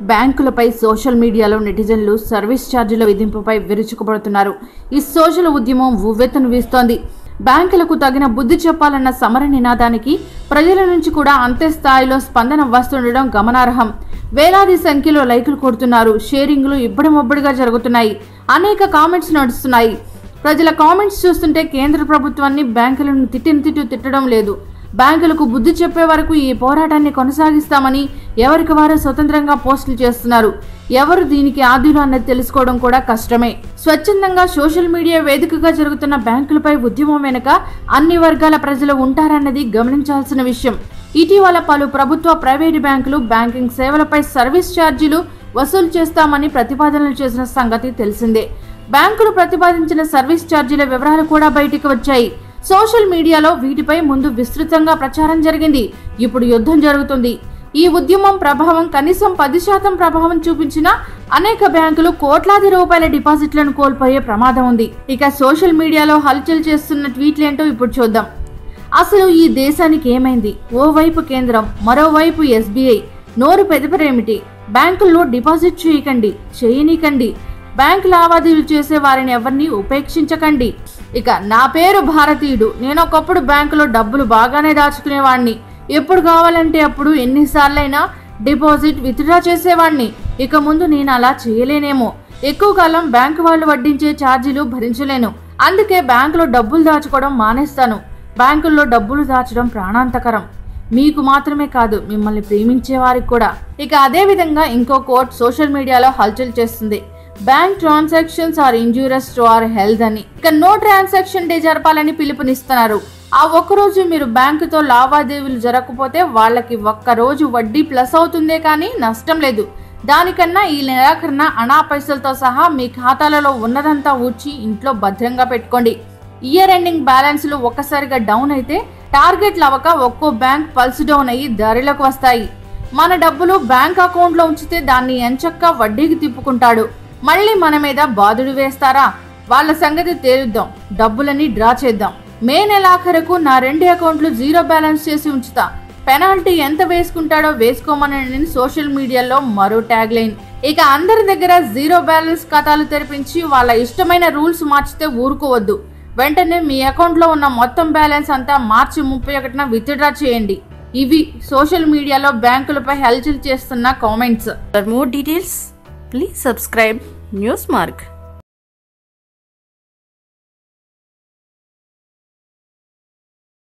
బ్యాంకులపై social మీడియాలో నెటిజన్లు service ఛార్జీల విధింపుపై విరుచుకుపడుతున్నారు ఈ సోషల్ ఉద్యమం ఉవ్వెత్తును వీస్తోంది బ్యాంకులకు తగిన బుద్ధి చెప్పాలన్న సమర నినాదానికి ప్రజల నుంచి కూడా అంతే స్థాయిలో స్పందన వస్తుండడం గమనార్హం వేలాది సంఖ్యలో లైకులు కొడుతున్నారు షేరింగ్లు ఇబ్బడిమొబ్బడిగా జరుగుతున్నాయి అనేక కామెంట్స్ నడుస్తున్నాయి ప్రజల కామెంట్స్ చూస్తుంటే కేంద్ర ప్రభుత్వాన్ని బ్యాంకులను తిట్టిన తిట్టు తిట్టడం లేదు బ్యాంకులకు బుద్ధి చెప్పే వరకు ఈ పోరాటాన్ని కొనసాగిస్తామని ఎవరికి వారు స్వతంత్రంగా పోస్టులు చేస్తున్నారు ఎవరు దీనికి ఆదిలు అన్నది తెలుసుకోవడం కూడా కష్టమే స్వచ్ఛందంగా సోషల్ మీడియా వేదికగా జరుగుతున్న బ్యాంకులపై ఉద్యమం వెనుక అన్ని వర్గాల ప్రజలు ఉంటారన్నది గమనించాల్సిన విషయం ఇటీవల పలు ప్రభుత్వ ప్రైవేటు బ్యాంకులు బ్యాంకింగ్ సేవలపై సర్వీస్ ఛార్జీలు వసూలు చేస్తామని ప్రతిపాదనలు చేసిన సంగతి తెలిసిందే బ్యాంకులు ప్రతిపాదించిన సర్వీస్ ఛార్జీల వివరాలు కూడా బయటికి వచ్చాయి సోషల్ మీడియాలో వీటిపై ముందు విస్తృతంగా ప్రచారం జరిగింది ఇప్పుడు యుద్ధం జరుగుతుంది ఈ ఉద్యమం ప్రభావం కనీసం పది శాతం ప్రభావం చూపించిన అనేక బ్యాంకులు కోట్లాది రూపాయల డిపాజిట్లను కోల్పోయే ప్రమాదం ఉంది ఇక సోషల్ మీడియాలో హల్చల్ చేస్తున్న ట్వీట్లేంటో ఇప్పుడు చూద్దాం అసలు ఈ దేశానికి ఏమైంది ఓవైపు కేంద్రం మరోవైపు ఎస్బీఐ నోరు పెదపరేమిటి బ్యాంకుల్లో డిపాజిట్ చేయకండి చేయనీకండి బ్యాంక్ లావాదేవీలు చేసే వారిని ఎవరిని ఉపేక్షించకండి ఇక నా పేరు భారతీయుడు నేను ఒకప్పుడు బ్యాంకులో డబ్బులు బాగానే దాచుకునేవాడిని ఎప్పుడు కావాలంటే అప్పుడు ఎన్నిసార్లైనా డిపాజిట్ విత్డ్రా చేసేవాడిని ఇక ముందు నేను అలా చేయలేనేమో ఎక్కువ కాలం బ్యాంకు వాళ్ళు వడ్డించే ఛార్జీలు భరించలేను అందుకే బ్యాంకులో డబ్బులు దాచుకోవడం మానేస్తాను బ్యాంకుల్లో డబ్బులు దాచడం ప్రాణాంతకరం మీకు మాత్రమే కాదు మిమ్మల్ని ప్రేమించే వారికి కూడా ఇక అదే విధంగా ఇంకో కోర్ట్ సోషల్ మీడియాలో హల్చల్ చేస్తుంది bank transactions are injurious to our health అని ఇక నో ట్రాన్సాక్షన్ డే జరపాలని పిలుపునిస్తున్నారు ఆ ఒక్కరోజు మీరు బ్యాంకుతో లావాదేవీలు జరగకపోతే వాళ్ళకి ఒక్క రోజు వడ్డీ ప్లస్ అవుతుందే కానీ నష్టం లేదు దానికన్నా ఈ నెలాఖరున అనా పైసలతో సహా మీ ఖాతాలలో ఉన్నదంతా ఊడ్చి ఇంట్లో భద్రంగా పెట్టుకోండి ఇయర్ ఎండింగ్ బ్యాలెన్స్లు ఒక్కసారిగా డౌన్ అయితే టార్గెట్లు అవ్వక ఒక్కో బ్యాంక్ పల్స్ డౌన్ అయ్యి దారిలోకి వస్తాయి మన డబ్బులు బ్యాంక్ అకౌంట్లో ఉంచితే దాన్ని ఎంచక్క వడ్డీకి తిప్పుకుంటాడు మళ్ళీ మన మీద బాదుడు వేస్తారా వాళ్ళ సంగతి తేలుద్దాం డబ్బులని డ్రా చేద్దాం మే నెలాఖరుకు నా రెండు అకౌంట్లు జీరో బ్యాలెన్స్ చేసి ఉంచుతా పెనాల్టీ ఎంత వేసుకుంటాడో వేసుకోమని సోషల్ మీడియాలో మరో ట్యాగ్ లైన్ ఇక అందరి దగ్గర జీరో బ్యాలెన్స్ ఖాతాలు తెరిపించి వాళ్ళ ఇష్టమైన రూల్స్ మార్చితే ఊరుకోవద్దు వెంటనే మీ అకౌంట్లో ఉన్న మొత్తం బ్యాలెన్స్ అంతా మార్చి ముప్పై ఒకటిన విత్డ్రా చేయండి ఇవి సోషల్ మీడియాలో బ్యాంకులపై హల్చల్ చేస్తున్న comments For more details, please subscribe Newsmark.